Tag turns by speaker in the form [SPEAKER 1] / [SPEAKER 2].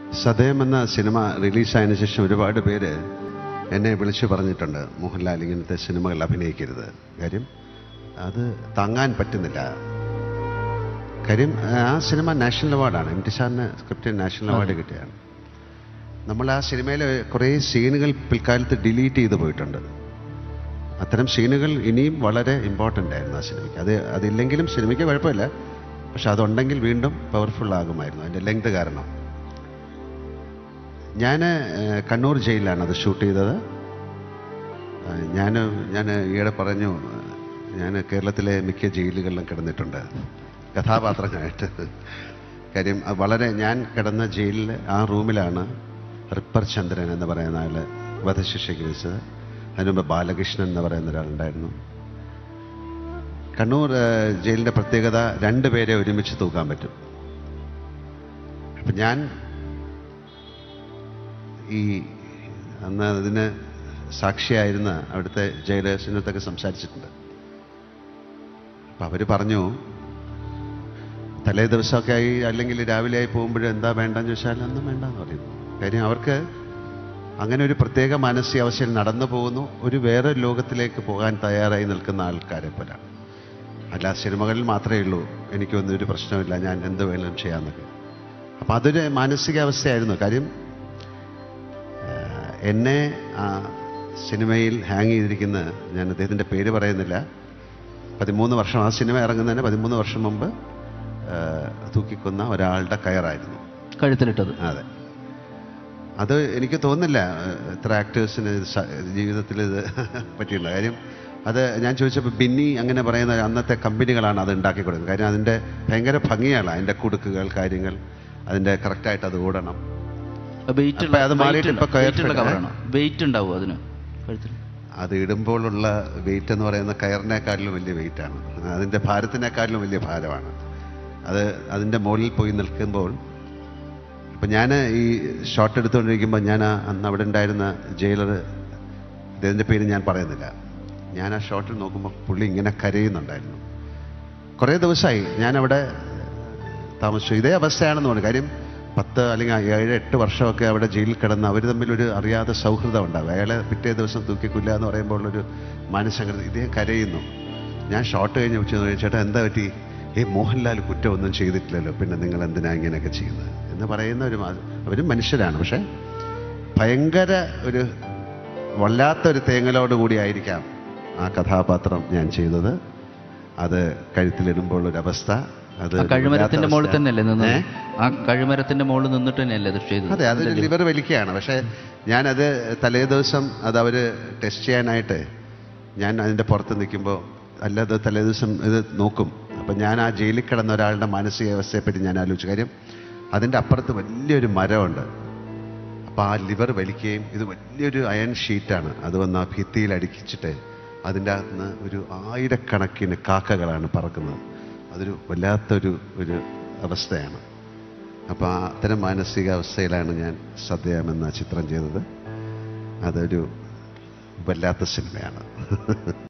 [SPEAKER 1] സദയം എന്ന സിനിമ റിലീസായതിനു ശേഷം ഒരുപാട് പേര് എന്നെ വിളിച്ചു പറഞ്ഞിട്ടുണ്ട് മോഹൻലാൽ ഇങ്ങനത്തെ സിനിമകൾ അഭിനയിക്കരുത് കാര്യം അത് താങ്ങാൻ പറ്റുന്നില്ല കാര്യം ആ സിനിമ നാഷണൽ അവാർഡാണ് എം ടി സാറിന് സ്ക്രിപ്റ്റിന് നാഷണൽ അവാർഡ് കിട്ടിയാണ് നമ്മൾ ആ സിനിമയിൽ കുറേ സീനുകൾ പിൽക്കാലത്ത് ഡിലീറ്റ് ചെയ്ത് പോയിട്ടുണ്ട് അത്തരം സീനുകൾ ഇനിയും വളരെ ഇമ്പോർട്ടൻ്റ് ആയിരുന്നു ആ സിനിമയ്ക്ക് അത് അതില്ലെങ്കിലും സിനിമയ്ക്ക് കുഴപ്പമില്ല പക്ഷെ അതുണ്ടെങ്കിൽ വീണ്ടും പവർഫുൾ ആകുമായിരുന്നു അതിൻ്റെ ലെങ്ത് കാരണം ഞാൻ കണ്ണൂർ ജയിലിലാണ് അത് ഷൂട്ട് ചെയ്തത് ഞാൻ ഞാൻ ഈയിടെ പറഞ്ഞു ഞാൻ കേരളത്തിലെ മിക്ക ജയിലുകളിലും കിടന്നിട്ടുണ്ട് കഥാപാത്രങ്ങളായിട്ട് കാര്യം അത് വളരെ ഞാൻ കിടന്ന ജയിലിൽ ആ റൂമിലാണ് റിപ്പർ ചന്ദ്രൻ എന്ന് പറയുന്ന ആൾ വധശിക്ഷയ്ക്ക് വെച്ചത് അതിനു മുമ്പ് ബാലകൃഷ്ണൻ എന്ന് പറയുന്ന ഒരാളുണ്ടായിരുന്നു കണ്ണൂർ ഏഹ്, ജയിലിൻ്റെ പ്രത്യേകത രണ്ട് പേരെ ഒരുമിച്ച് തൂക്കാൻ പറ്റും അപ്പം ഞാൻ ഈ അന്ന് അതിന് സാക്ഷിയായിരുന്ന അവിടുത്തെ ജയിലേഴ്സിനടുത്തൊക്കെ സംസാരിച്ചിട്ടുണ്ട് അപ്പം അവർ പറഞ്ഞു തലേ ദിവസമൊക്കെ ആയി അല്ലെങ്കിൽ രാവിലെ ആയി പോകുമ്പോൾ എന്താ വേണ്ടെന്ന് ചോദിച്ചാൽ ഒന്നും വേണ്ടെന്ന് പറയുന്നു കാര്യം അവർക്ക് അങ്ങനെ ഒരു പ്രത്യേക മാനസികാവസ്ഥയിൽ നടന്നു പോകുന്നു ഒരു വേറെ ലോകത്തിലേക്ക് പോകാൻ തയ്യാറായി നിൽക്കുന്ന ആൾക്കാരെ പോലാണ് അല്ല സിനിമകളിൽ മാത്രമേ ഉള്ളൂ എനിക്കൊന്നും ഒരു പ്രശ്നമില്ല ഞാൻ എന്ത് വേണമെങ്കിലും ചെയ്യാമെന്നൊക്കെ അപ്പം അതൊരു മാനസികാവസ്ഥയായിരുന്നു കാര്യം ആഹ്, എന്നെ ആ സിനിമയിൽ ഹാങ് ചെയ്തിരിക്കുന്ന ഞാൻ അദ്ദേഹത്തിൻ്റെ പേര് പറയുന്നില്ല പതിമൂന്ന് വർഷം ആ സിനിമ ഇറങ്ങുന്നതിന് പതിമൂന്ന് വർഷം മുമ്പ് ആഹ്, തൂക്കിക്കൊന്ന ഒരാളുടെ കയറായിരുന്നു
[SPEAKER 2] കഴുത്തിലിട്ടത്
[SPEAKER 1] അതെ അത് എനിക്ക് തോന്നുന്നില്ല ഏഹ്, ഇത്ര ആക്ടേഴ്സിന് ഇത് സ- ജീവിതത്തിൽ ഇത് പറ്റിയുള്ള കാര്യം അത് ഞാൻ ചോദിച്ചപ്പോൾ ബിന്നി അങ്ങനെ പറയുന്ന അന്നത്തെ കമ്പനികളാണ് അത് ഉണ്ടാക്കി കൊടുക്കുന്നത് കാര്യം അതിൻ്റെ ഭയങ്കര ഭംഗിയാണ് അതിൻ്റെ കുടുക്കുകൾ കാര്യങ്ങൾ അതിൻ്റെ കറക്റ്റായിട്ട് അത് ഓടണം
[SPEAKER 2] വെയിറ്റ്
[SPEAKER 1] അപ്പൊ അത് മാറിയിട്ട് ഇപ്പൊ
[SPEAKER 2] വെയിറ്റ് ഉള്ള
[SPEAKER 1] കയർ
[SPEAKER 2] കവറാണ് വെയിറ്റ് ഉണ്ടാവും അതിന് കഴുത്തിൽ
[SPEAKER 1] അത് ഇടുമ്പോഴുള്ള വെയിറ്റ് എന്ന് പറയുന്ന കയറിനേക്കാളിലും വലിയ വെയിറ്റാണ് അതിൻ്റെ ഭാരത്തിനേക്കാളിലും വലിയ ഭാരമാണ് അത് അതിൻ്റെ മുകളിൽ പോയി നിൽക്കുമ്പോൾ അപ്പം ഞാൻ ഈ ഷോട്ട് എടുത്തുകൊണ്ടിരിക്കുമ്പോൾ ഞാൻ ആ അന്ന് അവിടെ ഉണ്ടായിരുന്ന ജയിലർ ഇതിൻ്റെ പേര് ഞാൻ പറയുന്നില്ല ഞാൻ ആ ഷോട്ടിൽ നോക്കുമ്പോൾ പുള്ളി ഇങ്ങനെ കരയുന്നുണ്ടായിരുന്നു കുറേ ദിവസമായി ഞാനവിടെ താമസിച്ചു ഇതേ അവസ്ഥയാണെന്ന് തോന്നുന്നു കാര്യം പത്ത് അല്ലെങ്കിൽ ഏഴ് എട്ട് വർഷമൊക്കെ അവിടെ ജയിലിൽ കിടന്ന് അവർ തമ്മിലൊരു അറിയാതെ സൗഹൃദം ഉണ്ടാവും അയാളെ പിറ്റേ ദിവസം തൂക്കിക്കൊല്ലുക എന്ന് പറയുമ്പോൾ ഉള്ളൊരു മാനസംഗതി ഇദ്ദേഹം കരയുന്നു ഞാൻ ഷോട്ട് കഴിഞ്ഞ് വെച്ച് നോക്കി, ചേട്ടാ എന്താ പറ്റി ഏ മോഹൻലാൽ കുറ്റമൊന്നും ചെയ്തിട്ടില്ലല്ലോ പിന്നെ നിങ്ങൾ എന്തിനാ ഇങ്ങനെയൊക്കെ ചെയ്യുന്നത് എന്ന് പറയുന്ന ഒരു മാ- അവരും മനുഷ്യരാണ് പക്ഷേ ഭയങ്കര ഒരു വല്ലാത്തൊരു തേങ്ങലോട് കൂടിയായിരിക്കാം ആ കഥാപാത്രം ഞാൻ ചെയ്തത് അത് കഴുത്തിലിടുമ്പോൾ ഒരു അവസ്ഥ അത്
[SPEAKER 2] ആ കഴുമരത്തിന്റെ മുകളിൽ തന്നെയല്ലേ നിന്നത്
[SPEAKER 1] ഏ?
[SPEAKER 2] ആ കഴുമരത്തിന്റെ മുകളിൽ നിന്നിട്ട് തന്നെയല്ലേ അത് ചെയ്തത്
[SPEAKER 1] അതെ അത് ലിവർ വലിക്കുകയാണ് പക്ഷേ ഞാനത് തലേ ദിവസം അത് അവർ ടെസ്റ്റ് ചെയ്യാനായിട്ട് ഞാൻ അതിൻ്റെ പുറത്ത് നിൽക്കുമ്പോൾ അല്ലാതെ തലേ ദിവസം ഇത് നോക്കും അപ്പം ഞാൻ ആ ജയിലിൽ കിടന്ന ഒരാളുടെ മാനസികാവസ്ഥയെപ്പറ്റി ഞാൻ ആലോചിച്ചു കാര്യം അതിൻ്റെ അപ്പുറത്ത് വലിയൊരു മരമുണ്ട് അപ്പോൾ ആ ലിവർ വലിക്കുകയും ഇത് വലിയൊരു അയൺ ഷീറ്റാണ് അത് വന്ന് ആ ഭിത്തിയിൽ അടിച്ചിട്ട് അതിൻ്റെ അകത്തുനിന്ന് ഒരു ആയിരക്കണക്കിന് കാക്കകളാണ് പറക്കുന്നത് അതൊരു വല്ലാത്തൊരു ഒരു അവസ്ഥയാണ് അപ്പോൾ അത്തരം മാനസികാവസ്ഥയിലാണ് ഞാൻ സദ്യം എന്ന ചിത്രം ചെയ്തത് അതൊരു വല്ലാത്ത സിനിമയാണ്